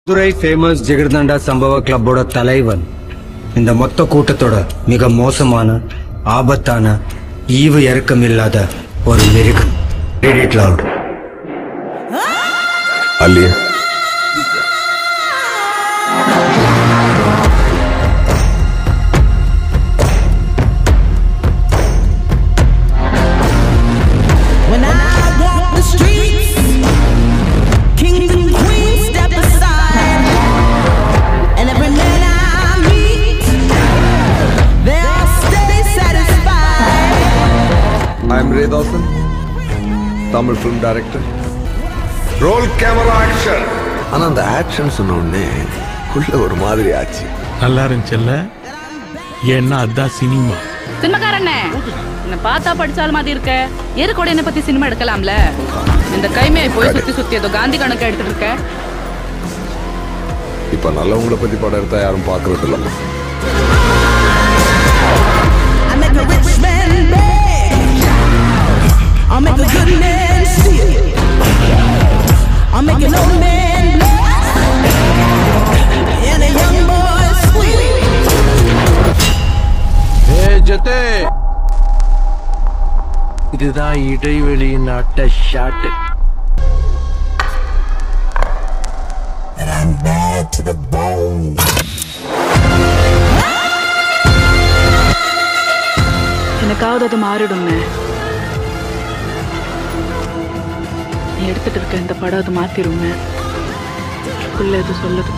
Madurai famous jigarthanda சம்பவ கிளப்போட தலைவன் இந்த மொத்த கூட்டத்தோட மிக மோசமான ஆபத்தான ஈவு இறக்கமில்லாத ஒரு மிருகம் Read it loud. Aliya When I walk the streets, kings and queens step aside, and every man I meet, they all stay satisfied. I'm ரேதாசன் Tamil film director role camera action ஆனா அந்த ஆக்ஷன் சொன்ன உடனே உள்ள ஒரு மாதிரி ஆச்சு நல்லா இருந்துச்சுல்ல ஏன்னா அதான் சினிமா சினிமாக்காரண்ணே என்ன பார்த்தா படிச்சாலும் மாதிரி இருக்க எரு கூட என்ன பத்தி சினிமா எடுக்கலாம்ல இந்த கைமையை போய் சுத்தி சுத்தி ஏதோ காந்தி கணக்கு எடுத்துட்டு இருக்க இப்ப நல்லவங்கள பத்தி படம் எடுத்தா யாரும் பாக்குறது இல்லம்மா I make a rich man beg. I'll make a good man steal. I'll make an old man bless. And a young boy squeal. இதுதான் இடைவெளியின் அட்ட ஷாட் எனக்காவது அது மாறிடுங்க நீ எடுத்துட்டு இருக்க இந்த படம் அது மாத்திருங்க உள்ள எது சொல்லுது